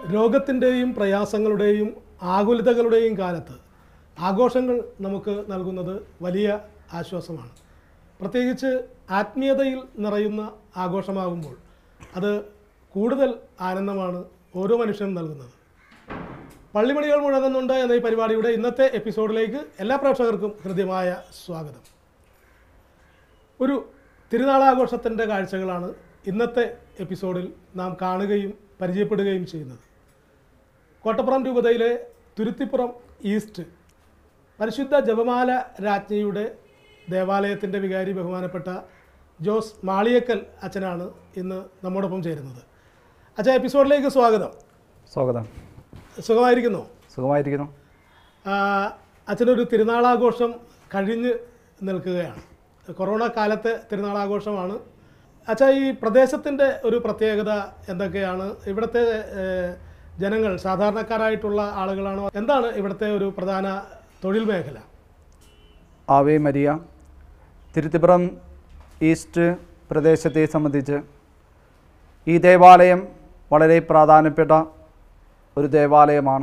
രോഗത്തിൻ്റെയും പ്രയാസങ്ങളുടെയും ആകുലതകളുടെയും കാലത്ത് ആഘോഷങ്ങൾ നമുക്ക് നൽകുന്നത് വലിയ ആശ്വാസമാണ് പ്രത്യേകിച്ച് ആത്മീയതയിൽ നിറയുന്ന ആഘോഷമാകുമ്പോൾ അത് കൂടുതൽ ആനന്ദമാണ് ഓരോ മനുഷ്യനും നൽകുന്നത് പള്ളിമണികൾ മുഴങ്ങുന്നുണ്ട് എന്ന ഈ പരിപാടിയുടെ ഇന്നത്തെ എപ്പിസോഡിലേക്ക് എല്ലാ പ്രേക്ഷകർക്കും ഹൃദ്യമായ സ്വാഗതം ഒരു തിരുനാളാഘോഷത്തിൻ്റെ കാഴ്ചകളാണ് ഇന്നത്തെ എപ്പിസോഡിൽ നാം കാണുകയും പരിചയപ്പെടുകയും ചെയ്യുന്നത് കോട്ടപ്പുറം രൂപതയിലെ തുരുത്തിപ്പുറം ഈസ്റ്റ് പരിശുദ്ധ ജപമാല രാജ്ഞിയുടെ ദേവാലയത്തിൻ്റെ വികാരി ബഹുമാനപ്പെട്ട ജോസ് മാളിയക്കൽ അച്ഛനാണ് ഇന്ന് നമ്മോടൊപ്പം ചേരുന്നത് അച്ഛൻ എപ്പിസോഡിലേക്ക് സ്വാഗതം സ്വാഗതം സുഖമായിരിക്കുന്നോ സുഖമായിരിക്കുന്നു ആ, അച്ഛനൊരു തിരുനാളാഘോഷം കഴിഞ്ഞ് നിൽക്കുകയാണ് കൊറോണ കാലത്തെ തിരുനാളാഘോഷമാണ് അച്ഛാ ഈ പ്രദേശത്തിൻ്റെ ഒരു പ്രത്യേകത എന്തൊക്കെയാണ് ഇവിടുത്തെ ഏഹ്, ജനങ്ങൾ സാധാരണക്കാരായിട്ടുള്ള ആളുകളാണോ എന്താണ് ഇവിടുത്തെ ഒരു പ്രധാന തൊഴിൽ മേഖല ആവേ മരിയ തിരുത്തിപ്പുറം ഈസ്റ്റ് പ്രദേശത്തെ സംബന്ധിച്ച് ഈ ദേവാലയം വളരെ പ്രാധാന്യപ്പെട്ട ഒരു ദേവാലയമാണ്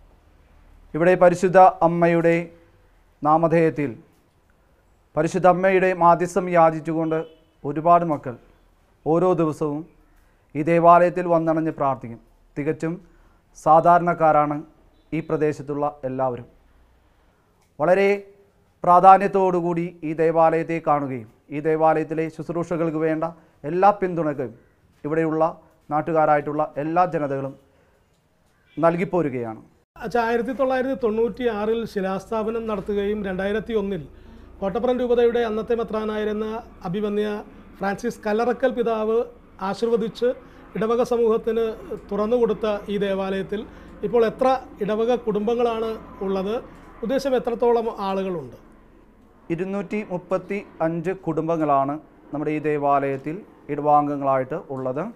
ഇവിടെ പരിശുദ്ധ അമ്മയുടെ നാമധേയത്തിൽ പരിശുദ്ധ അമ്മയുടെ മാധ്യസ്ഥം യാചിച്ചുകൊണ്ട് ഒരുപാട് മക്കൾ ഓരോ ദിവസവും ഈ ദേവാലയത്തിൽ വന്നണഞ്ഞ് പ്രാർത്ഥിക്കും തികച്ചും സാധാരണക്കാരാണ് ഈ പ്രദേശത്തുള്ള എല്ലാവരും വളരെ പ്രാധാന്യത്തോടുകൂടി ഈ ദേവാലയത്തെ കാണുകയും ഈ ദേവാലയത്തിലെ ശുശ്രൂഷകൾക്ക് വേണ്ട എല്ലാ പിന്തുണയും ഇവിടെയുള്ള നാട്ടുകാരായിട്ടുള്ള എല്ലാ ജനതകളും നൽകിപ്പോരുകയാണ് അച്ഛാ ആയിരത്തി തൊള്ളായിരത്തി തൊണ്ണൂറ്റി ആറിൽ ശിലാസ്ഥാപനം നടത്തുകയും രണ്ടായിരത്തി ഒന്നിൽ കോട്ടപ്പുറം രൂപതയുടെ അന്നത്തെ മെത്രാനായിരുന്ന അഭിമന്യ ഫ്രാൻസിസ് കല്ലറക്കൽ പിതാവ് ആശീർവദിച്ച് ഇടവക സമൂഹത്തിന് തുറന്നു കൊടുത്ത ഈ ദേവാലയത്തിൽ ഇപ്പോൾ എത്ര ഇടവക കുടുംബങ്ങളാണ് ഉള്ളത് ഉദ്ദേശം എത്രത്തോളം ആളുകളുണ്ട് ഇരുന്നൂറ്റി മുപ്പത്തി അഞ്ച് കുടുംബങ്ങളാണ് നമ്മുടെ ഈ ദേവാലയത്തിൽ ഇടവാംഗങ്ങളായിട്ട് ഉള്ളത്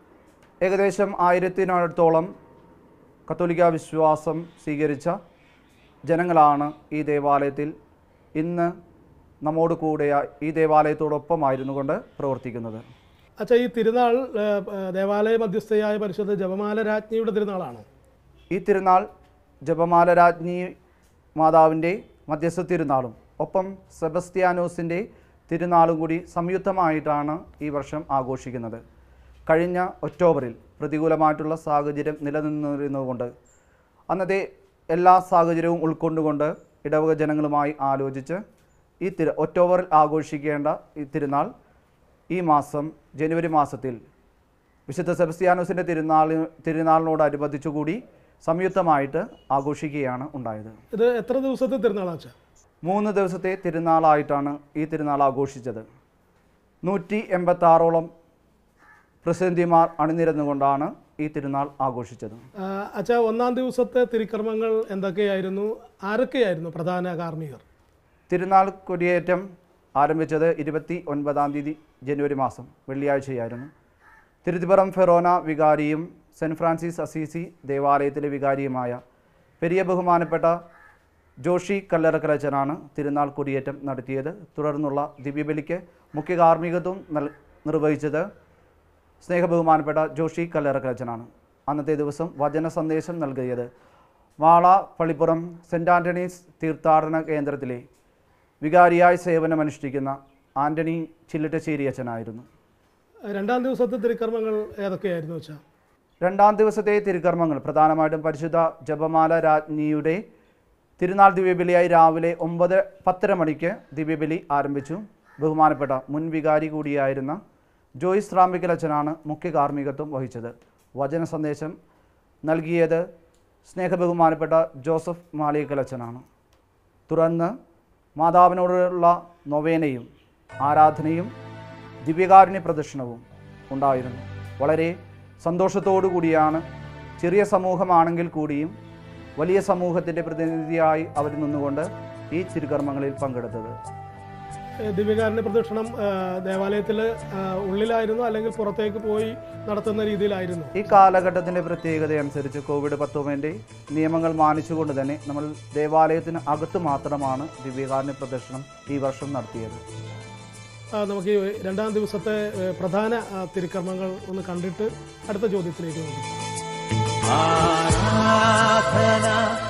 ഏകദേശം ആയിരത്തിനടുത്തോളം കത്തോലിക്ക വിശ്വാസം സ്വീകരിച്ച ജനങ്ങളാണ് ഈ ദേവാലയത്തിൽ ഇന്ന് നമ്മോട് കൂടെ ഈ ദേവാലയത്തോടൊപ്പമായിരുന്നു കൊണ്ട് പ്രവർത്തിക്കുന്നത് അച്ഛാ ഈ തിരുനാൾ ഏഹ്, ഏഹ്, ദേവാലയ മധ്യസ്ഥയായ പരിശുദ്ധ ജപമാല രാജ്ഞിയുടെ തിരുനാളാണോ ഈ തിരുനാൾ ജപമാല രാജ്ഞി മാതാവിൻ്റെ മധ്യസ്ഥ തിരുനാളും ഒപ്പം സെബസ്ത്യാനോസിൻ്റെ തിരുനാളും കൂടി സംയുക്തമായിട്ടാണ് ഈ വർഷം ആഘോഷിക്കുന്നത് കഴിഞ്ഞ ഒക്ടോബറിൽ പ്രതികൂലമായിട്ടുള്ള സാഹചര്യം നിലനിന്നിരുന്നതുകൊണ്ട് അന്നത്തെ എല്ലാ സാഹചര്യവും ഉൾക്കൊണ്ടുകൊണ്ട് ഇടവക ജനങ്ങളുമായി ആലോചിച്ച് ഈ തിരു ഒക്ടോബറിൽ ആഘോഷിക്കേണ്ട ഈ തിരുനാൾ ഈ മാസം ജനുവരി മാസത്തിൽ വിശുദ്ധ സെബസ്ത്യാനോസിൻ്റെ തിരുനാൾ തിരുനാളിനോടനുബന്ധിച്ചുകൂടി സംയുക്തമായിട്ട് ആഘോഷിക്കുകയാണ് ഉണ്ടായത് ഇത് എത്ര ദിവസത്തെ തിരുനാളാണ് അച്ഛാ മൂന്ന് ദിവസത്തെ തിരുനാളായിട്ടാണ് ഈ തിരുനാൾ ആഘോഷിച്ചത് നൂറ്റി എൺപത്താറോളം പ്രസിദ്ധിമാർ അണിനിരന്നുകൊണ്ടാണ് ഈ തിരുനാൾ ആഘോഷിച്ചത് ആ, അച്ഛാ ഒന്നാം ദിവസത്തെ തിരുക്കർമ്മങ്ങൾ എന്തൊക്കെയായിരുന്നു ആരൊക്കെയായിരുന്നു പ്രധാന കാർമ്മികർ തിരുനാൾ കൊടിയേറ്റം ആരംഭിച്ചത് ഇരുപത്തി ഒൻപതാം തീയതി ജനുവരി മാസം വെള്ളിയാഴ്ചയായിരുന്നു തിരുത്തിപ്പുറം ഫെറോന വികാരിയും സെൻറ്റ് ഫ്രാൻസിസ് അസീസി ദേവാലയത്തിലെ വികാരിയുമായ പെരിയ ബഹുമാനപ്പെട്ട ജോഷി കല്ലറക്കലച്ചനാണ് തിരുനാൾ കൊടിയേറ്റം നടത്തിയത് തുടർന്നുള്ള ദിവ്യബലിക്ക് മുഖ്യ കാർമ്മികത്വം നൽ നിർവഹിച്ചത് സ്നേഹബഹുമാനപ്പെട്ട ജോഷി കല്ലറക്കലച്ചനാണ് അന്നത്തെ ദിവസം വചന സന്ദേശം നൽകിയത് വാള പള്ളിപ്പുറം സെൻറ്റ് ആൻ്റണീസ് തീർത്ഥാടന കേന്ദ്രത്തിലെ വികാരിയായി സേവനമനുഷ്ഠിക്കുന്ന ആൻ്റണി ചില്ലിട്ടശ്ശേരി അച്ഛനായിരുന്നു രണ്ടാം ദിവസത്തെ തിരുക്കർമ്മങ്ങൾ ഏതൊക്കെയായിരുന്നു അച്ഛാ രണ്ടാം ദിവസത്തെ തിരുക്കർമ്മങ്ങൾ പ്രധാനമായിട്ടും പരിശുദ്ധ ജപമാല രാജ്ഞിയുടെ തിരുനാൾ ദിവ്യബലിയായി രാവിലെ ഒമ്പത് പത്തര മണിക്ക് ദിവ്യബലി ആരംഭിച്ചു ബഹുമാനപ്പെട്ട മുൻ വികാരി കൂടിയായിരുന്ന ജോയിസ് റാമ്പിക്കൽ അച്ഛനാണ് മുഖ്യ കാർമ്മികത്വം വഹിച്ചത് വചന സന്ദേശം നൽകിയത് സ്നേഹബഹുമാനപ്പെട്ട ജോസഫ് മാളിയക്കൽ അച്ഛനാണ് തുടർന്ന് മാതാവിനോടുള്ള നൊവേനയും ആരാധനയും ദിവ്യകാരുണ്യ പ്രദർശനവും ഉണ്ടായിരുന്നു വളരെ സന്തോഷത്തോടു കൂടിയാണ് ചെറിയ സമൂഹമാണെങ്കിൽ കൂടിയും വലിയ സമൂഹത്തിൻ്റെ പ്രതിനിധിയായി അവർ നിന്നുകൊണ്ട് ഈ തിരുകർമ്മങ്ങളിൽ പങ്കെടുത്തത് ഏ, ദിവ്യകാരുണ്യ പ്രദക്ഷിണം ദേവാലയത്തിൽ ഉള്ളിലായിരുന്നു അല്ലെങ്കിൽ പുറത്തേക്ക് പോയി നടത്തുന്ന രീതിയിലായിരുന്നു ഈ കാലഘട്ടത്തിൻ്റെ പ്രത്യേകത അനുസരിച്ച് കോവിഡ് പത്തൊമ്പതിൻ്റെ നിയമങ്ങൾ മാനിച്ചുകൊണ്ട് തന്നെ നമ്മൾ ദേവാലയത്തിന് അകത്ത് മാത്രമാണ് ദിവ്യകാരുണ്യ പ്രദർശനം ഈ വർഷം നടത്തിയത് ആ, നമുക്ക് ഈ രണ്ടാം ദിവസത്തെ ഏ, പ്രധാന ആ, തിരുക്കർമ്മങ്ങൾ ഒന്ന് കണ്ടിട്ട് അടുത്ത ചോദ്യത്തിലേക്ക് നോക്കാം ആരാധന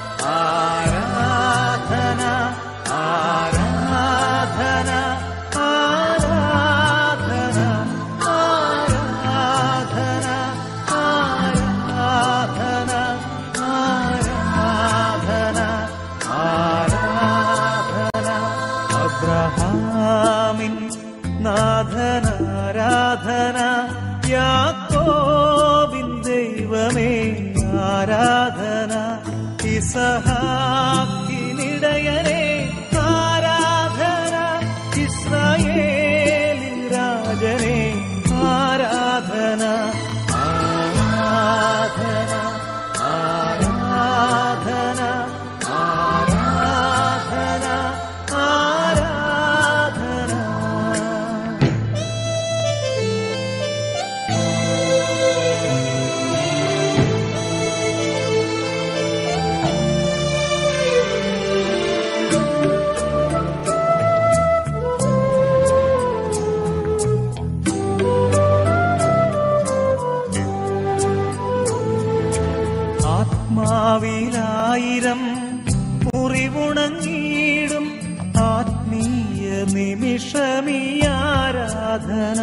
ആരാധന ആരാധന ആരാധന ആരാധന ആരാധന ആരാധന ആരാധന അബ്രഹാമിൻ നാഥനാരാധന യാക്കോബിൻ ദൈവമേ ആരാധന ഇസഹാക്കിനിടയനെ ആരാധന ഇസ്രായേലിൻ രാജനെ ആരാധന ആരാധന ആരാധന ആരാധന ആരാധന ആത്മാവിലായിരം മുറിവുണങ്ങിയിടും ആത്മീയ നിമിഷമീ ആരാധന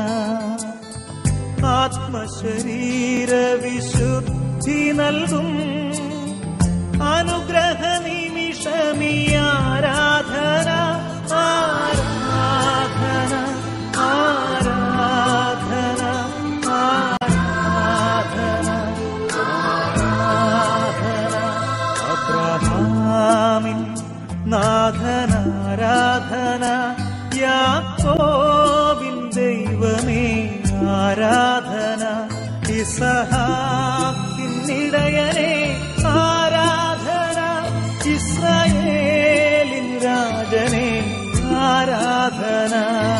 ആത്മശരീര വിശുദ്ധി നൽകും അനുഗ്രഹ നിമിഷമീ ആരാധന ആരാധന ആരാധന ആരാധന ആരാധന അബ്രഹാമിൻ നാഥനാരാധന യാക്കോബിൻ ദൈവമേ ആരാധന ഇസഹാക്കിന്നിടയനെ ആരാധന ഇസ്രായേലിൻ രാജനെ ആരാധന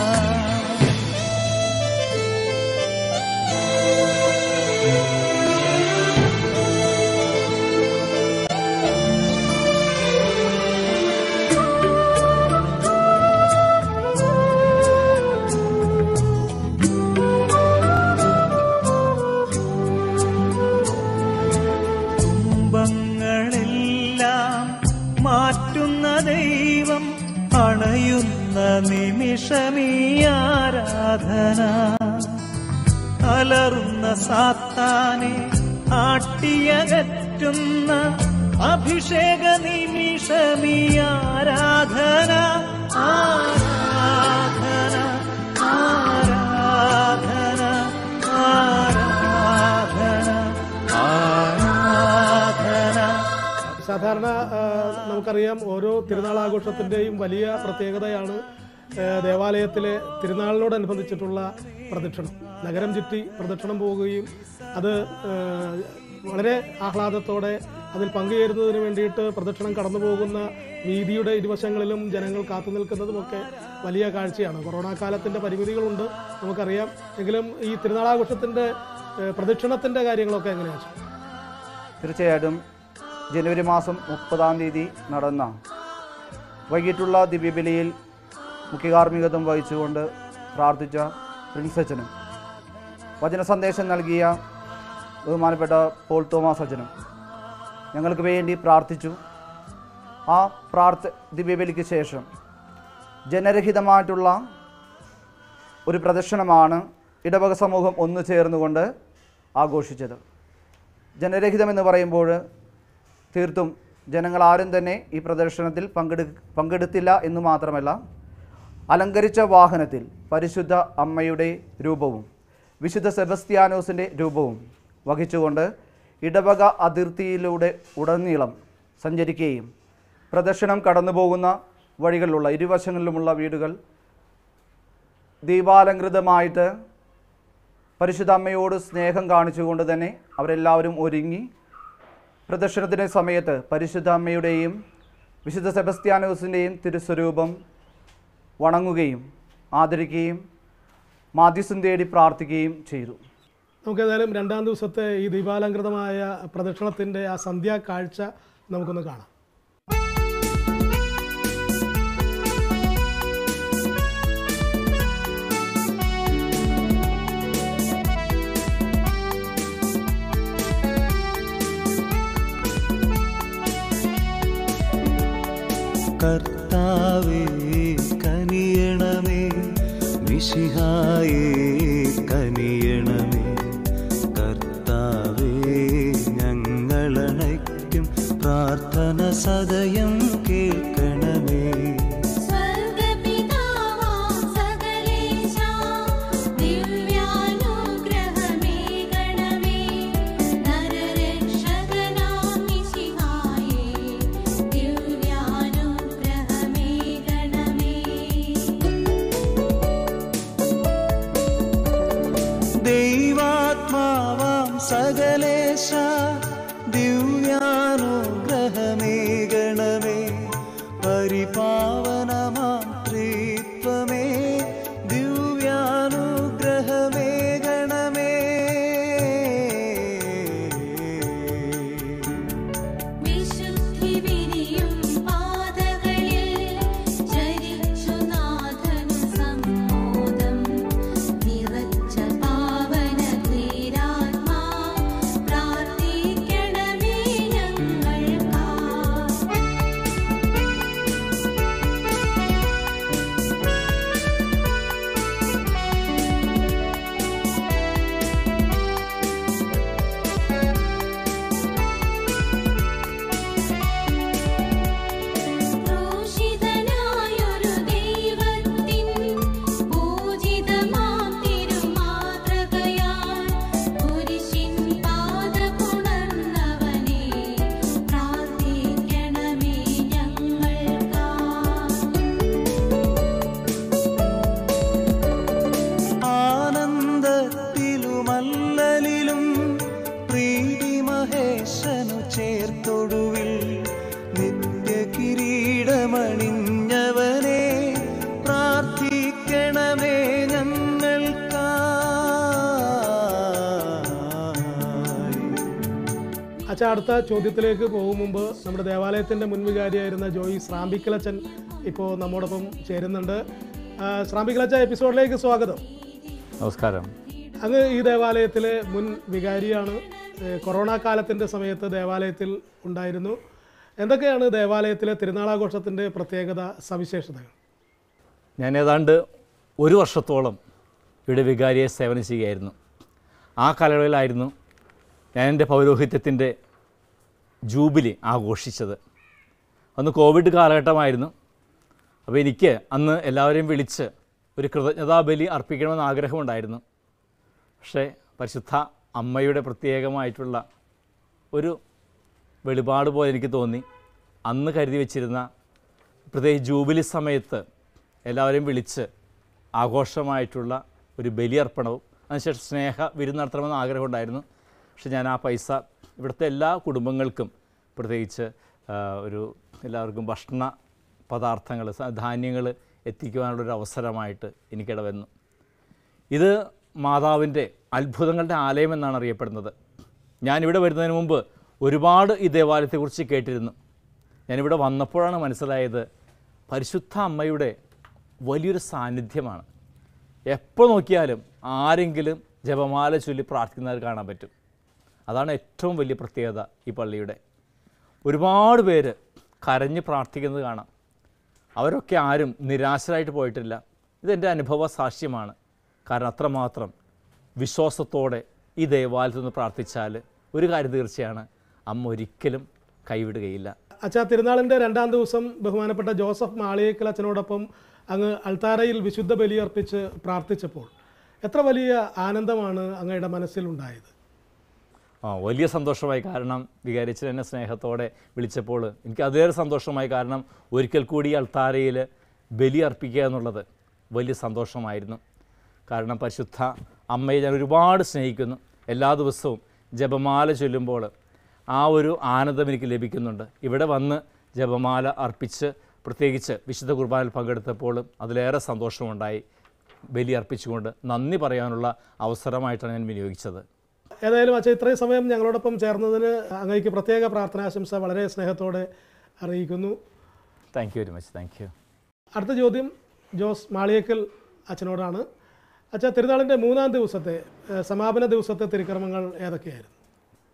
തുമ്പങ്ങളെല്ലാം മാറ്റുന്ന ദൈവം അണയുന്ന നിമിഷമീ ആരാധന അലറുന്ന സാത്താനെ ആട്ടിയകറ്റുന്ന അഭിഷേക നിമിഷമീ ആരാധന ആരാധന ആരാധന ആരാധന ആരാധന സാധാരണ ആ, നമുക്കറിയാം ഓരോ തിരുനാൾ ആഘോഷത്തിൻ്റെയും വലിയ പ്രത്യേകതയാണ് ആ, ദേവാലയത്തിലെ തിരുനാളിനോടനുബന്ധിച്ചിട്ടുള്ള പ്രദക്ഷിണം നഗരം ചുറ്റി പ്രദക്ഷിണം പോവുകയും അത് ആ, വളരെ ആഹ്ലാദത്തോടെ അതിൽ പങ്കുചേരുന്നതിന് വേണ്ടിയിട്ട് പ്രദക്ഷിണം കടന്നു പോകുന്ന വീതിയുടെ ഇരുവശങ്ങളിലും ജനങ്ങൾ കാത്തു നിൽക്കുന്നതുമൊക്കെ വലിയ കാഴ്ചയാണ് കൊറോണ കാലത്തിൻ്റെ പരിമിതികളുണ്ട് നമുക്കറിയാം എങ്കിലും ഈ തിരുനാളാഘോഷത്തിൻ്റെ ആ, പ്രദക്ഷിണത്തിൻ്റെ കാര്യങ്ങളൊക്കെ എങ്ങനെയാണ് തീർച്ചയായിട്ടും ജനുവരി മാസം മുപ്പതാം തീയതി നടന്ന വൈകിട്ടുള്ള ദിവ്യബലിയിൽ മുഖ്യകാർമ്മികത്വം വഹിച്ചുകൊണ്ട് പ്രാർത്ഥിച്ച പ്രിൻസ് അച്ഛനും വചന സന്ദേശം നൽകിയ ബഹുമാനപ്പെട്ട പോൾ തോമസ് അച്ഛനും ഞങ്ങൾക്ക് വേണ്ടി പ്രാർത്ഥിച്ചു ആ പ്രാർത്ഥ ദിവ്യബലിക്ക് ശേഷം ജനരഹിതമായിട്ടുള്ള ഒരു പ്രദർശനമാണ് ഇടവക സമൂഹം ഒന്നു ചേർന്നുകൊണ്ട് ആഘോഷിച്ചത് ജനരഹിതം എന്ന് പറയുമ്പോൾ തീർത്തും ജനങ്ങൾ ആരും തന്നെ ഈ പ്രദർശനത്തിൽ പങ്കെടു പങ്കെടുത്തില്ല എന്ന് മാത്രമല്ല അലങ്കരിച്ച വാഹനത്തിൽ പരിശുദ്ധ അമ്മയുടെ രൂപവും വിശുദ്ധ സെബസ്ത്യാനോസിൻ്റെ രൂപവും വഹിച്ചുകൊണ്ട് ഇടവക അതിർത്തിയിലൂടെ ഉടനീളം സഞ്ചരിക്കുകയും പ്രദർശനം കടന്നു പോകുന്ന വഴികളിലുള്ള ഇരുവശങ്ങളിലുമുള്ള വീടുകൾ ദീപാലങ്കൃതമായിട്ട് പരിശുദ്ധ അമ്മയോട് സ്നേഹം കാണിച്ചുകൊണ്ട് തന്നെ അവരെല്ലാവരും ഒരുങ്ങി പ്രദർശനത്തിൻ്റെ സമയത്ത് പരിശുദ്ധ അമ്മയുടെയും വിശുദ്ധ സെബസ്ത്യാനോസിൻ്റെയും തിരുസ്വരൂപം വണങ്ങുകയും ആദരിക്കുകയും മാധ്യസ്ഥം തേടി പ്രാർത്ഥിക്കുകയും ചെയ്തു നമുക്ക് ഏതായാലും രണ്ടാം ദിവസത്തെ ഈ ദീപാലങ്കൃതമായ പ്രദക്ഷിണത്തിൻ്റെ ആ സന്ധ്യാ കാഴ്ച നമുക്കൊന്ന് കാണാം കനിയണമേ മിശിഹായേ കനിയണമേ കർത്താവേ ഞങ്ങളണയ്ക്കും പ്രാർത്ഥന സദയം കേൾക്കണമേ സ്വർഗപിതാവാം സകലേശാ ദിവ്യാനുഗ്രഹമേ ഗണമേ നരരക്ഷകനാം മിശിഹായേ ദിവ്യാനുഗ്രഹമേ ഗണമേ ദൈവാത്മാവാം സകലേശ ദിവ്യാനുഗ്രഹമേ ഗണമേ പരിപാവനമാം ത്രിത്വമേ ദിവ്യാനുഗ്രഹമേ ഗണമേ വിശുദ്ധി വിരിയും പാതകളിൽ ചരിച്ചു നാഥനു സമ്മോദം നിറച്ച പാവന ധീരാത്മാ പ്രാർത്ഥിക്കണമേ ഞങ്ങൾക്കാ ക്രൂശിതനായൊരു ദൈവത്തിൻ പൂജിതമാം തിരുമാതൃകയാൽ കുരിശിൻ പാദപുണർന്നവനെ പ്രാർത്ഥിക്കണമേ ഞങ്ങൾക്കാ ആനന്ദത്തിലുമല്ലലിലും പ്രീതി മഹേശനു ചേർത്തൊടുവിൽ നിത്യ കിരീടമണിഞ്ഞവനെ പ്രാർത്ഥിക്കണമേ ഞങ്ങൾക്കായി അച്ഛാ അടുത്ത ചോദ്യത്തിലേക്ക് പോകും മുമ്പ് നമ്മുടെ ദേവാലയത്തിൻ്റെ മുൻവികാരിയായിരുന്ന ജോയി ശ്രാമ്പിക്കലച്ചൻ ഇപ്പോൾ നമ്മോടൊപ്പം ചേരുന്നുണ്ട് ആ, ശ്രാമ്പിക്കലച്ച എപ്പിസോഡിലേക്ക് സ്വാഗതം നമസ്കാരം അങ്ങ് ഈ ദേവാലയത്തിലെ മുൻ വികാരിയാണ് ഏ, കൊറോണ കാലത്തിൻ്റെ സമയത്ത് ദേവാലയത്തിൽ ഉണ്ടായിരുന്നു എന്തൊക്കെയാണ് ദേവാലയത്തിലെ തിരുനാളാഘോഷത്തിൻ്റെ പ്രത്യേകത സവിശേഷതകൾ ഞാൻ ഏതാണ്ട് ഒരു വർഷത്തോളം ഇവിടെ വികാരിയെ സേവനം ചെയ്യുകയായിരുന്നു ആ കാലയളവിലായിരുന്നു ഞാൻ എൻ്റെ പൗരോഹിത്യത്തിൻ്റെ ജൂബിലി ആഘോഷിച്ചത് അന്ന് കോവിഡ് കാലഘട്ടമായിരുന്നു അപ്പോൾ എനിക്ക് അന്ന് എല്ലാവരെയും വിളിച്ച് ഒരു കൃതജ്ഞതാബലി അർപ്പിക്കണമെന്ന് ആഗ്രഹമുണ്ടായിരുന്നു പക്ഷേ പരിശുദ്ധ അമ്മയുടെ പ്രത്യേകമായിട്ടുള്ള ഒരു വെളിപാട് പോലെ എനിക്ക് തോന്നി അന്ന് കരുതി വെച്ചിരുന്ന പ്രത്യേകിച്ച് ജൂബിലി സമയത്ത് എല്ലാവരെയും വിളിച്ച് ആഘോഷമായിട്ടുള്ള ഒരു ബലിയർപ്പണവും അതിനുശേഷം സ്നേഹ വിരുന്ന് നടത്തണമെന്ന് ആഗ്രഹമുണ്ടായിരുന്നു പക്ഷെ ഞാൻ ആ പൈസ ഇവിടുത്തെ എല്ലാ കുടുംബങ്ങൾക്കും പ്രത്യേകിച്ച് ആ, ഒരു എല്ലാവർക്കും ഭക്ഷണ പദാർത്ഥങ്ങൾ ധാന്യങ്ങൾ എത്തിക്കുവാനുള്ളൊരു അവസരമായിട്ട് എനിക്കിട വന്നു ഇത് മാതാവിൻ്റെ അത്ഭുതങ്ങളുടെ ആലയം എന്നാണ് അറിയപ്പെടുന്നത് ഞാനിവിടെ വരുന്നതിന് മുമ്പ് ഒരുപാട് ഈ ദേവാലയത്തെക്കുറിച്ച് കേട്ടിരുന്നു ഞാനിവിടെ വന്നപ്പോഴാണ് മനസ്സിലായത് പരിശുദ്ധ അമ്മയുടെ വലിയൊരു സാന്നിധ്യമാണ് എപ്പോൾ നോക്കിയാലും ആരെങ്കിലും ജപമാല ചൊല്ലി പ്രാർത്ഥിക്കുന്നത് കാണാൻ പറ്റും അതാണ് ഏറ്റവും വലിയ പ്രത്യേകത ഈ പള്ളിയുടെ ഒരുപാട് പേര് കരഞ്ഞ് പ്രാർത്ഥിക്കുന്നത് കാണാം അവരൊക്കെ ആരും നിരാശരായിട്ട് പോയിട്ടില്ല ഇതെൻ്റെ അനുഭവ സാക്ഷ്യമാണ് കാരണം അത്രമാത്രം വിശ്വാസത്തോടെ ഈ ദേവാലയത്തിൽ നിന്ന് പ്രാർത്ഥിച്ചാൽ ഒരു കാര്യം തീർച്ചയാണ് അമ്മ ഒരിക്കലും കൈവിടുകയില്ല അച്ഛാ തിരുനാളിൻ്റെ രണ്ടാം ദിവസം ബഹുമാനപ്പെട്ട ജോസഫ് മാളിയേക്കൽ അച്ഛനോടൊപ്പം അങ്ങ് അൾത്താരയിൽ വിശുദ്ധ ബലിയർപ്പിച്ച് പ്രാർത്ഥിച്ചപ്പോൾ എത്ര വലിയ ആനന്ദമാണ് അങ്ങയുടെ മനസ്സിലുണ്ടായത് ആ വലിയ സന്തോഷമായി കാരണം വികാരിച്ചൻ എന്നെ സ്നേഹത്തോടെ വിളിച്ചപ്പോൾ എനിക്ക് അതേറെ സന്തോഷമായി കാരണം ഒരിക്കൽ കൂടി ഈ അൾത്താരയിൽ ബലി അർപ്പിക്കുക എന്നുള്ളത് വലിയ സന്തോഷമായിരുന്നു കാരണം പരിശുദ്ധ അമ്മയെ ഞാൻ ഒരുപാട് സ്നേഹിക്കുന്നു എല്ലാ ദിവസവും ജപമാല ചൊല്ലുമ്പോൾ ആ ഒരു ആനന്ദം എനിക്ക് ലഭിക്കുന്നുണ്ട് ഇവിടെ വന്ന് ജപമാല അർപ്പിച്ച് പ്രത്യേകിച്ച് വിശുദ്ധ കുർബാനയിൽ പങ്കെടുത്തപ്പോഴും അതിലേറെ സന്തോഷമുണ്ടായി ബലി അർപ്പിച്ചുകൊണ്ട് നന്ദി പറയാനുള്ള അവസരമായിട്ടാണ് ഞാൻ വിനിയോഗിച്ചത് ഏതായാലും അച്ഛാ ഇത്രയും സമയം ഞങ്ങളോടൊപ്പം ചേർന്നതിന് അങ്ങേക്ക് പ്രത്യേക പ്രാർത്ഥനാശംസ വളരെ സ്നേഹത്തോടെ അറിയിക്കുന്നു thank you very much thank you അടുത്ത ചോദ്യം ജോസ് മാളിയേക്കൽ അച്ഛനോടാണ് അച്ഛാ തിരുനാളിൻ്റെ മൂന്നാം ദിവസത്തെ ഏഹ്, സമാപന ദിവസത്തെ തിരുക്കർമ്മങ്ങൾ ഏതൊക്കെയായിരുന്നു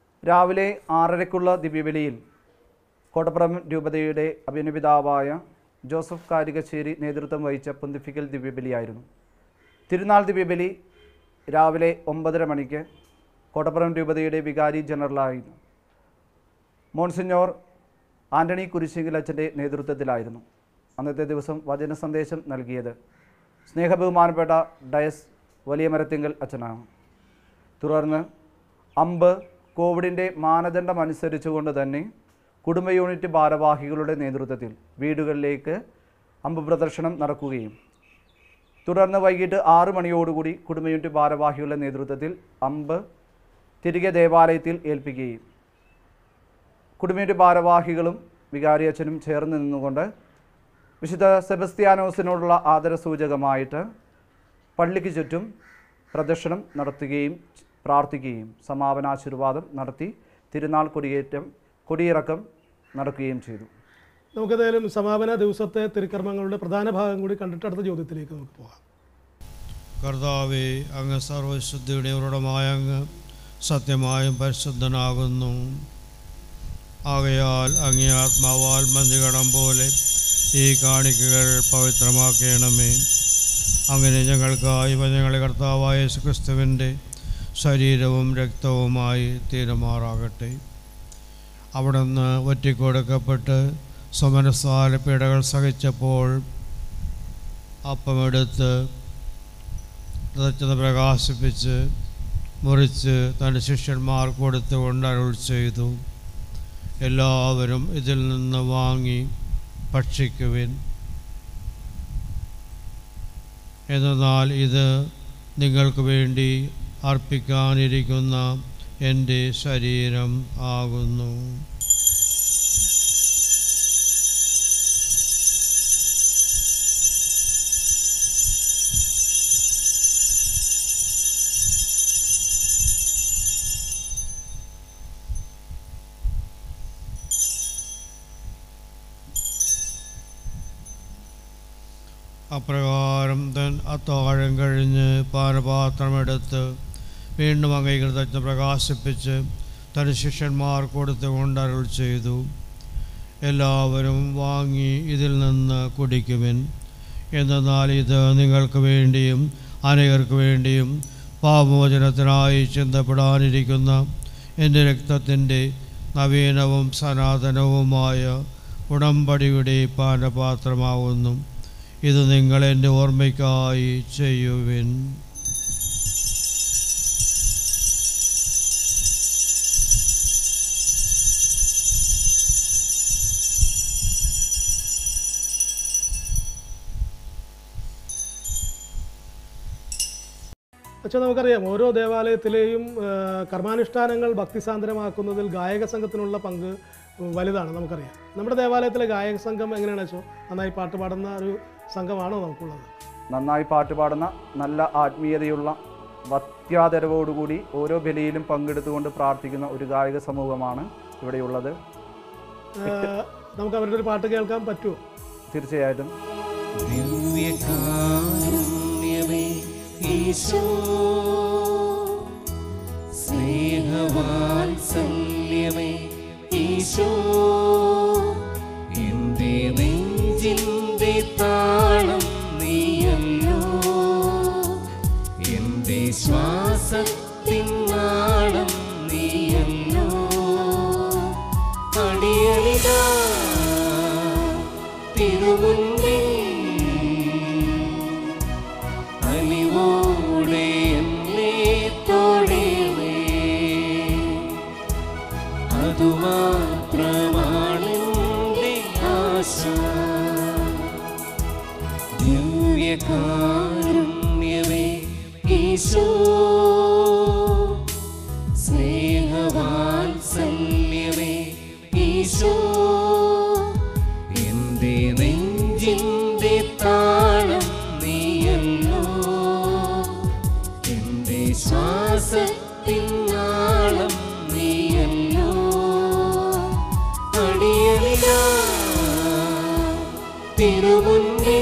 രാവിലെ ആറരയ്ക്കുള്ള ദിവ്യബലിയിൽ കോട്ടപ്പുറം രൂപതയുടെ അഭിനപിതാവായ ജോസഫ് കാരികശ്ശേരി നേതൃത്വം വഹിച്ച പൊന്തിഫിക്കൽ ദിവ്യബലിയായിരുന്നു തിരുനാൾ ദിവ്യബലി രാവിലെ ഒമ്പതര മണിക്ക് കോട്ടപ്പുറം രൂപതയുടെ വികാരി ജനറലായിരുന്നു മോൺസിഞ്ഞോർ ആന്റണി കുരിശിങ്കൽ അച്ഛൻ്റെ നേതൃത്വത്തിലായിരുന്നു അന്നത്തെ ദിവസം വചന സന്ദേശം നൽകിയത് സ്നേഹബഹുമാനപ്പെട്ട ഡയസ് വലിയ മരത്തിങ്കൽ അച്ഛനാണ് തുടർന്ന് അമ്പ് കോവിഡിൻ്റെ മാനദണ്ഡം അനുസരിച്ചുകൊണ്ട് തന്നെ കുടുംബ യൂണിറ്റ് ഭാരവാഹികളുടെ നേതൃത്വത്തിൽ വീടുകളിലേക്ക് അമ്പ് പ്രദർശനം നടക്കുകയും തുടർന്ന് വൈകിട്ട് ആറ് മണിയോടുകൂടി കുടുംബ യൂണിറ്റ് ഭാരവാഹികളുടെ നേതൃത്വത്തിൽ അമ്പ് തിരികെ ദേവാലയത്തിൽ ഏൽപ്പിക്കുകയും കുടുംബ ഭാരവാഹികളും വികാരി അച്ഛനും ചേർന്ന് നിന്നുകൊണ്ട് വിശുദ്ധ സെബസ്ത്യാനോസിനോടുള്ള ആദരസൂചകമായിട്ട് പള്ളിക്ക് ചുറ്റും പ്രദക്ഷിണം നടത്തുകയും പ്രാർത്ഥിക്കുകയും സമാപനാശീർവാദം നടത്തി തിരുനാൾ കൊടിയേറ്റം കൊടിയിറക്കം നടക്കുകയും ചെയ്തു നമുക്കേതായാലും സമാപന ദിവസത്തെ തിരുക്കർമ്മങ്ങളുടെ പ്രധാന ഭാഗം കൂടി കണ്ടിട്ട് അടുത്ത ചോദ്യത്തിലേക്ക് നമുക്ക് പോകാം കർത്താവെ അങ്ങ് സർവശുദ്ധിയുടെ ഉറടമായ അങ്ങ് സത്യമായും പരിശുദ്ധനാകുന്നു ആകയാൽ അങ്ങേ ആത്മാവാൽ മഞ്ഞുകടം പോലെ ഈ കാണിക്കകൾ പവിത്രമാക്കണമേ അങ്ങനെ ഞങ്ങൾക്കായി ഞങ്ങളെ കർത്താവായ യേശുക്രിസ്തുവിൻ്റെ ശരീരവും രക്തവുമായി തീരുമാറാകട്ടെ അവിടുന്ന് ഒറ്റിക്കൊടുക്കപ്പെട്ട് സമരസാല പീഡകൾ സഹിച്ചപ്പോൾ അപ്പമെടുത്ത് പ്രദക്ഷത പ്രകാശിപ്പിച്ച് മുറിച്ച് തൻ്റെ ശിഷ്യന്മാർക്ക് കൊടുത്തുകൊണ്ട് അരുൾ ചെയ്തു എല്ലാവരും ഇതിൽ നിന്ന് വാങ്ങി ഭക്ഷിക്കുവിൻ എന്നാൽ ഇത് നിങ്ങൾക്ക് വേണ്ടി അർപ്പിക്കാനിരിക്കുന്ന എൻ്റെ ശരീരം ആകുന്നു അപ്രകാരം തൻ അത്താഴം കഴിഞ്ഞ് പാനപാത്രമെടുത്ത് വീണ്ടും അംഗീകൃതജ്ഞ പ്രകാശിപ്പിച്ച് തൻ്റെ ശിഷ്യന്മാർ കൊടുത്തുകൊണ്ട് അരുൾ ചെയ്തു എല്ലാവരും വാങ്ങി ഇതിൽ നിന്ന് കുടിക്കുവിൻ എന്തെന്നാൽ ഇത് നിങ്ങൾക്ക് വേണ്ടിയും അനേകർക്ക് വേണ്ടിയും പാപമോചനത്തിനായി ചിന്തപ്പെടാനിരിക്കുന്ന എൻ്റെ രക്തത്തിൻ്റെ നവീനവും സനാതനവുമായ ഉടമ്പടിയുടെ പാനപാത്രമാവുന്നു ഇത് നിങ്ങൾ എൻ്റെ ഓർമ്മയ്ക്കായി ചെയ്യുവിൻ പക്ഷേ നമുക്കറിയാം ഓരോ ദേവാലയത്തിലെയും ആ, കർമാനുഷ്ഠാനങ്ങൾ ഭക്തിസാന്ദ്രമാക്കുന്നതിൽ ഗായക സംഘത്തിനുള്ള പങ്ക് വലുതാണ് നമുക്കറിയാം നമ്മുടെ ദേവാലയത്തിലെ ഗായക സംഘം എങ്ങനെയാണെന്ന് വെച്ചോ നന്നായി പാട്ട് പാടുന്ന ഒരു സംഘമാണോ നമുക്കുള്ളത് നന്നായി പാട്ട് പാടുന്ന നല്ല ആത്മീയതയുള്ള ഭക്ത്യാദരവോടുകൂടി ഓരോ ബലിയിലും പങ്കെടുത്തുകൊണ്ട് പ്രാർത്ഥിക്കുന്ന ഒരു ഗായക സമൂഹമാണ് ഇവിടെയുള്ളത് ആ, നമുക്ക് അവരുടെ ഒരു പാട്ട് കേൾക്കാൻ പറ്റുമോ തീർച്ചയായിട്ടും ദിവ്യകാരുണ്യമേ ഈശോ സ്നേഹവാത്സല്യമേ ഈശോ എന്റെ നെഞ്ചിന്റെ താളം നീയല്ലോ എന്റെ ശ്വാസത്തിൻ നാളം നീയല്ലോ അടിയലിതാ തിരുമുൻപിൽ അലിവോടെ എന്നെ തൊടേവേ അതുമാത്രമാണ് എൻ്റെ ആശ ദിവ്യകാരുണ്യമേ ഈശോ സ്നേഹവാത്സല്യമേ ഈശോ എന്റെ നെഞ്ചിന്റെ താളം നീയല്ലോ എന്റെ ശ്വാസത്തിൻ നാളം നീയല്ലോ അടിയലിതാ തിരുമുൻപിൽ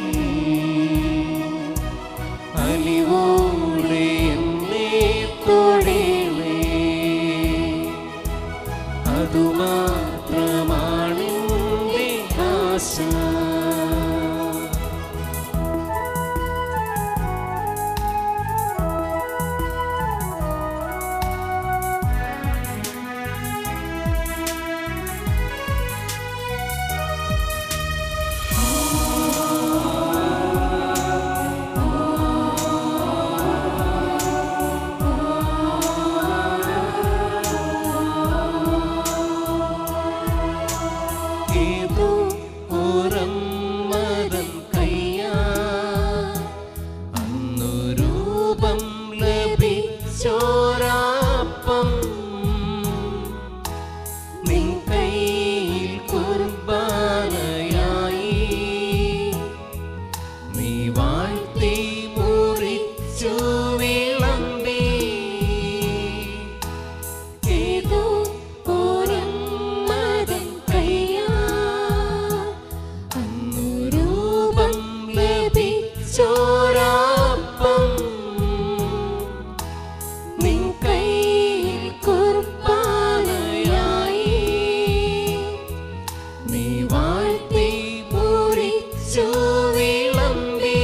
അലിവോടെ എന്നെ തൊടേവേ അതുമാത്രമാണ് എൻ്റെ ആശ വാഴ്ത്തി മുറിച്ചു വിളമ്പി ഏതോ ഓരമ്മതൻ കയ്യാ അന്നു രൂപം ലഭിച്ചോരാപ്പം നിൻ കയ്യിൽ കുർബാനയായി നീ വാഴ്ത്തി മുറിച്ചു വിളമ്പി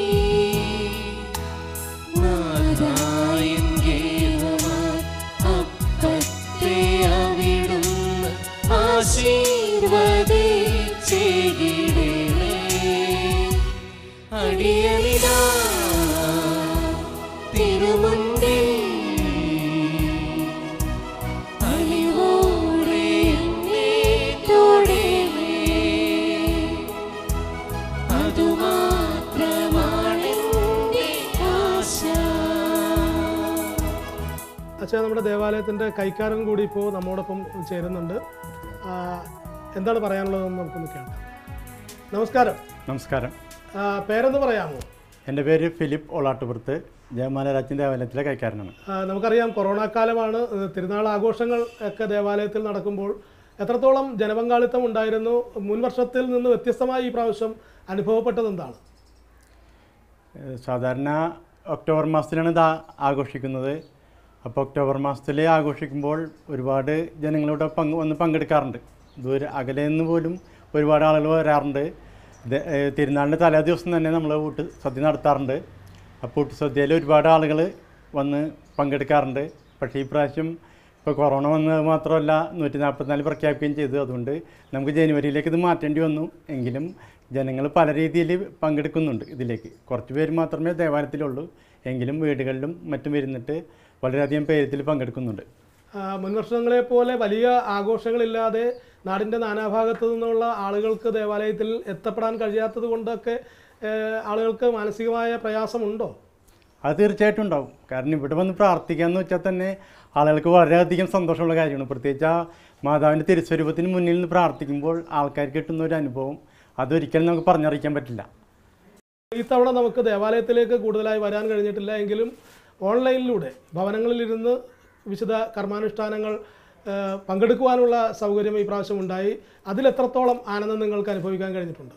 നാഥായൻ ഗേഹമായി അപ്പത്തെ അവിടുന്ന് ആശീർവദിച്ചിടണേ അടിയനിതാ തിരുമുൻപിൽ അലിവോടെ എന്നെ തൊടണേ അതുമാത്രമാണെന്റെ ആശ അച്ഛാ നമ്മുടെ ദേവാലയത്തിൻ്റെ കൈക്കാരൻ കൂടി ഇപ്പോൾ നമ്മോടൊപ്പം ചേരുന്നുണ്ട് ആ, എന്താണ് പറയാനുള്ളതെന്ന് നമുക്കൊന്ന് കേൾക്കാം നമസ്കാരം നമസ്കാരം ആ, പേരൊന്ന് പറയാമോ എൻ്റെ പേര് ഫിലിപ്പ് ഒളാട്ടുപുറത്ത് ജയമാലരാജ്യം ദേവാലയത്തിലെ കൈക്കാരനാണ് ആ, നമുക്കറിയാം കൊറോണ കാലമാണ് ഏഹ്, തിരുനാൾ ആഘോഷങ്ങൾ ഒക്കെ ദേവാലയത്തിൽ നടക്കുമ്പോൾ എത്രത്തോളം ജനപങ്കാളിത്തം ഉണ്ടായിരുന്നു മുൻ വർഷത്തിൽ നിന്ന് വ്യത്യസ്തമായി ഈ പ്രാവശ്യം അനുഭവപ്പെട്ടത് എന്താണ് ഏഹ് സാധാരണ ഒക്ടോബർ മാസത്തിലാണ് ഇത് ആ- ആഘോഷിക്കുന്നത് അപ്പോൾ ഒക്ടോബർ മാസത്തിൽ ആഘോഷിക്കുമ്പോൾ ഒരുപാട് ജനങ്ങളിവിടെ പങ്ക് വന്ന് പങ്കെടുക്കാറുണ്ട് ദൂരെ അകലെ നിന്ന് പോലും ഒരുപാട് ആളുകൾ വരാറുണ്ട് ഇത് ഏഹ് തിരുനാളിൻ്റെ തലേ ദിവസം തന്നെ നമ്മൾ ഊട്ട് സദ്യ നടത്താറുണ്ട് അപ്പോൾ ഊട്ട് സദ്യയിൽ ഒരുപാട് ആളുകൾ വന്ന് പങ്കെടുക്കാറുണ്ട് പക്ഷേ ഈ പ്രാവശ്യം ഇപ്പോൾ കൊറോണ വന്നത് മാത്രമല്ല നൂറ്റി നാൽപ്പത്തിനാല് പ്രഖ്യാപിക്കുകയും ചെയ്തു അതുകൊണ്ട് നമുക്ക് ജനുവരിയിലേക്ക് ഇത് മാറ്റേണ്ടി വന്നു എങ്കിലും ജനങ്ങൾ പല രീതിയിൽ പങ്കെടുക്കുന്നുണ്ട് ഇതിലേക്ക് കുറച്ച് പേര് മാത്രമേ ദേവാലയത്തിലുള്ളൂ എങ്കിലും വീടുകളിലും മറ്റും ഇരുന്നിട്ട് വളരെയധികം പേര് ഇതിൽ പങ്കെടുക്കുന്നുണ്ട് ആ, മുൻ വർഷങ്ങളെ പോലെ വലിയ ആഘോഷങ്ങളില്ലാതെ നാടിൻ്റെ നാനാഭാഗത്തു നിന്നുള്ള ആളുകൾക്ക് ദേവാലയത്തിൽ എത്തപ്പെടാൻ കഴിയാത്തത് കൊണ്ടൊക്കെ ഏഹ്, ആളുകൾക്ക് മാനസികമായ പ്രയാസമുണ്ടോ അത് തീർച്ചയായിട്ടും ഉണ്ടാവും കാരണം ഇവിടെ വന്ന് പ്രാർത്ഥിക്കാന്ന് വെച്ചാൽ തന്നെ ആളുകൾക്ക് വളരെയധികം സന്തോഷമുള്ള കാര്യമാണ് പ്രത്യേകിച്ച് ആ മാതാവിൻ്റെ തിരുസ്വരൂപത്തിന് മുന്നിൽ നിന്ന് പ്രാർത്ഥിക്കുമ്പോൾ ആൾക്കാർക്ക് കിട്ടുന്ന ഒരു അനുഭവം അതൊരിക്കലും നമുക്ക് പറഞ്ഞറിയിക്കാൻ പറ്റില്ല ഇത്തവണ നമുക്ക് ദേവാലയത്തിലേക്ക് കൂടുതലായി വരാൻ കഴിഞ്ഞിട്ടില്ല എങ്കിലും ഓൺലൈനിലൂടെ ഭവനങ്ങളിലിരുന്ന് വിശുദ്ധ കർമാനുഷ്ഠാനങ്ങൾ ഏഹ്, പങ്കെടുക്കുവാനുള്ള സൗകര്യം ഈ പ്രാവശ്യം ഉണ്ടായി അതിലെത്രത്തോളം ആനന്ദം നിങ്ങൾക്ക് അനുഭവിക്കാൻ കഴിഞ്ഞിട്ടുണ്ട്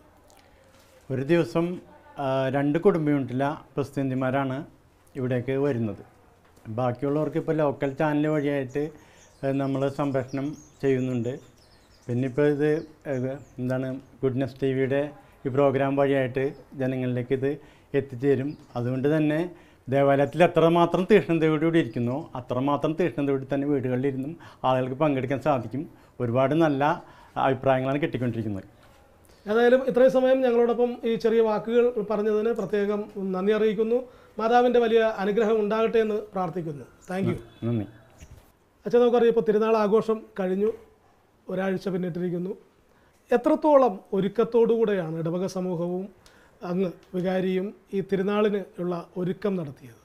ഒരു ദിവസം ആ, രണ്ട് കുടുംബ യൂണിറ്റിലെ പ്രസിദ്ധന്തിമാരാണ് ഇവിടേക്ക് വരുന്നത് ബാക്കിയുള്ളവർക്ക് ഇപ്പോൾ ലോക്കൽ ചാനൽ വഴിയായിട്ട് നമ്മൾ സംപ്രേഷണം ചെയ്യുന്നുണ്ട് പിന്നെ ഇപ്പോൾ ഇത് ഏഹ്, എന്താണ് ഗുഡ്നസ് ടി വിയുടെ ഈ പ്രോഗ്രാം വഴിയായിട്ട് ജനങ്ങളിലേക്ക് ഇത് എത്തിച്ചേരും അതുകൊണ്ട് തന്നെ ദേവാലയത്തിൽ എത്രമാത്രം തീഷ്ണതയോടുകൂടി ഇരിക്കുന്നോ അത്രമാത്രം തീഷ്ണതയോടെ തന്നെ വീടുകളിലിരുന്നും ആളുകൾക്ക് പങ്കെടുക്കാൻ സാധിക്കും ഒരുപാട് നല്ല അഭിപ്രായങ്ങളാണ് കിട്ടിക്കൊണ്ടിരിക്കുന്നത് ഏതായാലും ഇത്രയും സമയം ഞങ്ങളോടൊപ്പം ഈ ചെറിയ വാക്കുകൾ പറഞ്ഞതിന് പ്രത്യേകം നന്ദി അറിയിക്കുന്നു മാതാവിൻ്റെ വലിയ അനുഗ്രഹം ഉണ്ടാകട്ടെ എന്ന് പ്രാർത്ഥിക്കുന്നു താങ്ക് യു നന്ദി അച്ഛൻ നമുക്കറിയാം ഇപ്പോൾ തിരുനാൾ ആഘോഷം കഴിഞ്ഞു ഒരാഴ്ച പിന്നിട്ടിരിക്കുന്നു എത്രത്തോളം ഒരുക്കത്തോടുകൂടെയാണ് ഇടവക സമൂഹവും അങ്ങ് വികാരിയും ഈ തിരുനാളിന് ഉള്ള ഒരുക്കം നടത്തിയത്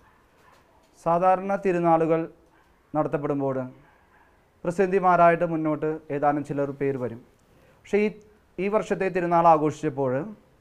സാധാരണ തിരുനാളുകൾ നടത്തപ്പെടുമ്പോൾ പ്രസിദ്ധിമാരായിട്ട് മുന്നോട്ട് ഏതാനും ചിലർ പേര് വരും പക്ഷേ ഈ ഈ വർഷത്തെ തിരുനാൾ ആഘോഷിച്ചപ്പോൾ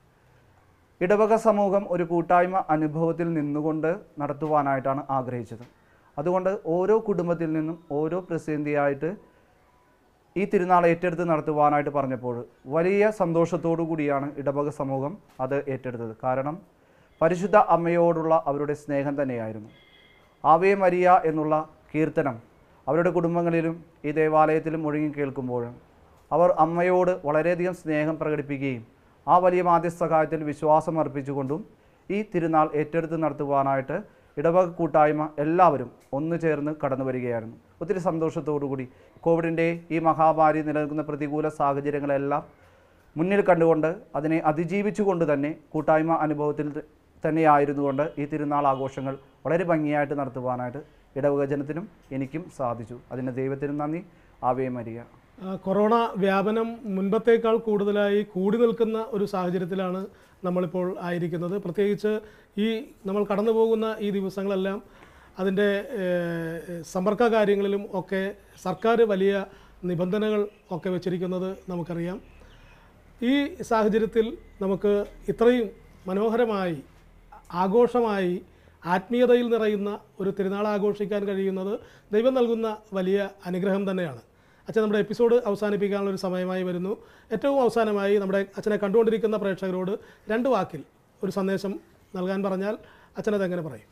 ഇടവക സമൂഹം ഒരു കൂട്ടായ്മ അനുഭവത്തിൽ നിന്നുകൊണ്ട് നടത്തുവാനായിട്ടാണ് ആഗ്രഹിച്ചത് അതുകൊണ്ട് ഓരോ കുടുംബത്തിൽ നിന്നും ഓരോ പ്രതിസന്ധിയായിട്ട് ഈ തിരുനാൾ ഏറ്റെടുത്ത് നടത്തുവാനായിട്ട് പറഞ്ഞപ്പോൾ വലിയ സന്തോഷത്തോടു കൂടിയാണ് ഇടവക സമൂഹം അത് ഏറ്റെടുത്തത് കാരണം പരിശുദ്ധ അമ്മയോടുള്ള അവരുടെ സ്നേഹം തന്നെയായിരുന്നു ആവേ മരിയ എന്നുള്ള കീർത്തനം അവരുടെ കുടുംബങ്ങളിലും ഈ ദേവാലയത്തിലും മുഴുകി കേൾക്കുമ്പോൾ അവർ അമ്മയോട് വളരെയധികം സ്നേഹം പ്രകടിപ്പിക്കുകയും ആ വലിയ മാധ്യസ്ഥകാര്യത്തിൽ വിശ്വാസം അർപ്പിച്ചുകൊണ്ടും ഈ തിരുനാൾ ഏറ്റെടുത്ത് നടത്തുവാനായിട്ട് ഇടവക കൂട്ടായ്മ എല്ലാവരും ഒന്നു ചേർന്ന് കടന്നു വരികയായിരുന്നു ഒത്തിരി സന്തോഷത്തോടുകൂടി കോവിഡിൻ്റെ ഈ മഹാമാരി നിലനിൽക്കുന്ന പ്രതികൂല സാഹചര്യങ്ങളെല്ലാം മുന്നിൽ കണ്ടുകൊണ്ട് അതിനെ അതിജീവിച്ചുകൊണ്ട് തന്നെ കൂട്ടായ്മ അനുഭവത്തിൽ ത- തന്നെയായിരുന്നുകൊണ്ട് ഈ തിരുനാൾ ആഘോഷങ്ങൾ വളരെ ഭംഗിയായിട്ട് നടത്തുവാനായിട്ട് ഇടവക ജനത്തിനും എനിക്കും സാധിച്ചു അതിന് ദൈവത്തിനും നന്ദി ആവേ മരിയ ആ, കൊറോണ വ്യാപനം മുൻപത്തേക്കാൾ കൂടുതലായി കൂടി നിൽക്കുന്ന ഒരു സാഹചര്യത്തിലാണ് നമ്മളിപ്പോൾ ആയിരിക്കുന്നത് പ്രത്യേകിച്ച് ഈ നമ്മൾ കടന്നു പോകുന്ന ഈ ദിവസങ്ങളെല്ലാം അതിൻ്റെ ഏഹ്, സമ്പർക്ക കാര്യങ്ങളിലും ഒക്കെ സർക്കാർ വലിയ നിബന്ധനകൾ ഒക്കെ വെച്ചിരിക്കുന്നത് നമുക്കറിയാം ഈ സാഹചര്യത്തിൽ നമുക്ക് ഇത്രയും മനോഹരമായി ആഘോഷമായി ആത്മീയതയിൽ നിറയുന്ന ഒരു തിരുനാൾ ആഘോഷിക്കാൻ കഴിയുന്നത് ദൈവം നൽകുന്ന വലിയ അനുഗ്രഹം തന്നെയാണ് അച്ഛൻ നമ്മുടെ എപ്പിസോഡ് അവസാനിപ്പിക്കാനുള്ള ഒരു സമയമായി വരുന്നു ഏറ്റവും അവസാനമായി നമ്മുടെ അച്ഛനെ കണ്ടുകൊണ്ടിരിക്കുന്ന പ്രേക്ഷകരോട് രണ്ട് വാക്കിൽ ഒരു സന്ദേശം നൽകാൻ പറഞ്ഞാൽ അച്ഛനത് എങ്ങനെ പറയും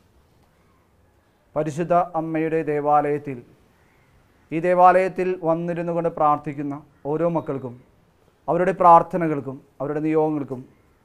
പരിശുദ്ധ അമ്മയുടെ ദേവാലയത്തിൽ ഈ ദേവാലയത്തിൽ വന്നിരുന്നു കൊണ്ട് പ്രാർത്ഥിക്കുന്ന ഓരോ മക്കൾക്കും അവരുടെ പ്രാർത്ഥനകൾക്കും അവരുടെ നിയോഗങ്ങൾക്കും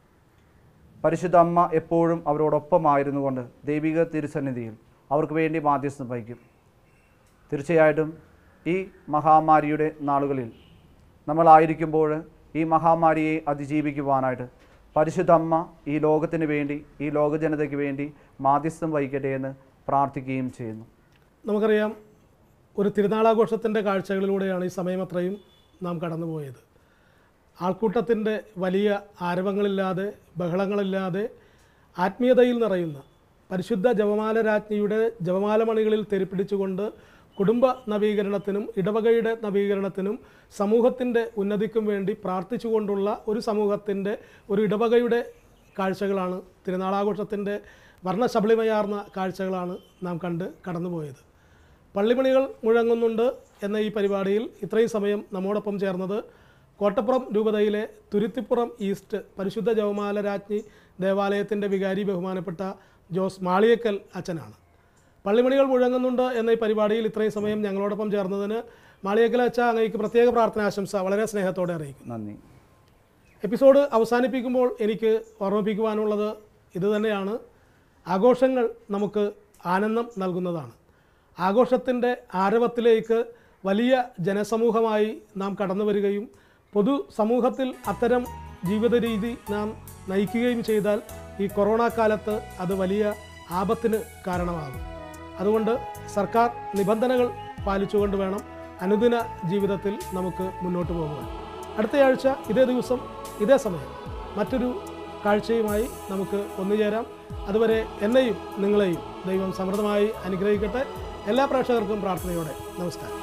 പരിശുദ്ധ അമ്മ എപ്പോഴും അവരോടൊപ്പമായിരുന്നു കൊണ്ട് ദൈവിക തിരുസന്നിധിയിൽ അവർക്ക് വേണ്ടി മാധ്യസ്ഥം വഹിക്കും തീർച്ചയായിട്ടും ഈ മഹാമാരിയുടെ നാളുകളിൽ നമ്മളായിരിക്കുമ്പോൾ ഈ മഹാമാരിയെ അതിജീവിക്കുവാനായിട്ട് പരിശുദ്ധ അമ്മ ഈ ലോകത്തിന് വേണ്ടി ഈ ലോക ജനതയ്ക്ക് വേണ്ടി മാധ്യസ്ഥം വഹിക്കട്ടെ എന്ന് പ്രാർത്ഥിക്കുകയും ചെയ്യുന്നു നമുക്കറിയാം ഒരു തിരുനാളാഘോഷത്തിൻ്റെ കാഴ്ചകളിലൂടെയാണ് ഈ സമയം അത്രയും നാം കടന്നുപോയത് ആൾക്കൂട്ടത്തിൻ്റെ വലിയ ആരവങ്ങളില്ലാതെ ബഹളങ്ങളില്ലാതെ ആത്മീയതയിൽ നിറയുന്ന പരിശുദ്ധ ജപമാല രാജ്ഞിയുടെ ജപമാല മണികളിൽ തെരിപ്പിടിച്ചുകൊണ്ട് കുടുംബ നവീകരണത്തിനും ഇടവകയുടെ നവീകരണത്തിനും സമൂഹത്തിൻ്റെ ഉന്നതിക്കും വേണ്ടി പ്രാർത്ഥിച്ചുകൊണ്ടുള്ള ഒരു സമൂഹത്തിൻ്റെ ഒരു ഇടവകയുടെ കാഴ്ചകളാണ് തിരുനാളാഘോഷത്തിൻ്റെ വർണ്ണശബളിമയാർന്ന കാഴ്ചകളാണ് നാം കണ്ട് കടന്നുപോയത് പള്ളിമണികൾ മുഴങ്ങുന്നുണ്ട് എന്ന ഈ പരിപാടിയിൽ ഇത്രയും സമയം നമ്മോടൊപ്പം ചേർന്നത് കോട്ടപ്പുറം രൂപതയിലെ തുരുത്തിപ്പുറം ഈസ്റ്റ് പരിശുദ്ധ ജവമാല രാജ്ഞി ദേവാലയത്തിൻ്റെ വികാരി ബഹുമാനപ്പെട്ട ജോസ് മാളിയക്കൽ അച്ഛനാണ് പള്ളിമണികൾ മുഴങ്ങുന്നുണ്ട് എന്ന ഈ പരിപാടിയിൽ ഇത്രയും സമയം ഞങ്ങളോടൊപ്പം ചേർന്നതിന് മാളിയക്കൽ അച്ഛ അങ്ങേക്ക് പ്രത്യേക പ്രാർത്ഥനാശംസ വളരെ സ്നേഹത്തോടെ അറിയിക്കുന്നു നന്ദി എപ്പിസോഡ് അവസാനിപ്പിക്കുമ്പോൾ എനിക്ക് ഓർമ്മിപ്പിക്കുവാനുള്ളത് ഇതുതന്നെയാണ് ആഘോഷങ്ങൾ നമുക്ക് ആനന്ദം നൽകുന്നതാണ് ആഘോഷത്തിൻ്റെ ആരവത്തിലേക്ക് വലിയ ജനസമൂഹമായി നാം കടന്നു വരികയും പൊതു സമൂഹത്തിൽ അത്തരം ജീവിത രീതി നാം നയിക്കുകയും ചെയ്താൽ ഈ കൊറോണ കാലത്ത് അത് വലിയ ആപത്തിന് കാരണമാകും അതുകൊണ്ട് സർക്കാർ നിബന്ധനകൾ പാലിച്ചുകൊണ്ട് വേണം അനുദിന ജീവിതത്തിൽ നമുക്ക് മുന്നോട്ട് പോകുവാൻ അടുത്തയാഴ്ച ഇതേ ദിവസം ഇതേ സമയം മറ്റൊരു കാഴ്ചയുമായി നമുക്ക് ഒന്നുചേരാം അതുവരെ എന്നെയും നിങ്ങളെയും ദൈവം സമൃദ്ധമായി അനുഗ്രഹിക്കട്ടെ എല്ലാ പ്രേക്ഷകർക്കും പ്രാർത്ഥനയോടെ നമസ്കാരം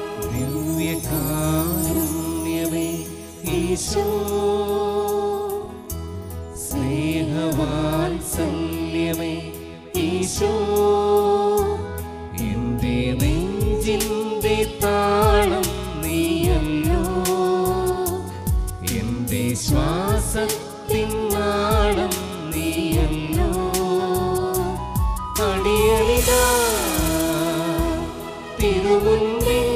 ദിവ്യകാരുണ്യമേ ഈശോ സ്നേഹവാത്സല്യമേ ഈശോ എന്റെ നെഞ്ചിന്റെ താളം നീയല്ലോ എന്റെ ശ്വാസത്തിൻ നാളം നീയല്ലോ അടിയലിതാ തിരുമുൻപിൽ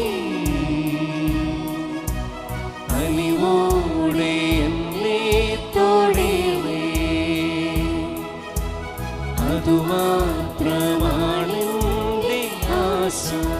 അലിവോടെ എന്നെ തൊഴണേ അതുമാത്രമാണെന്റെ ആശ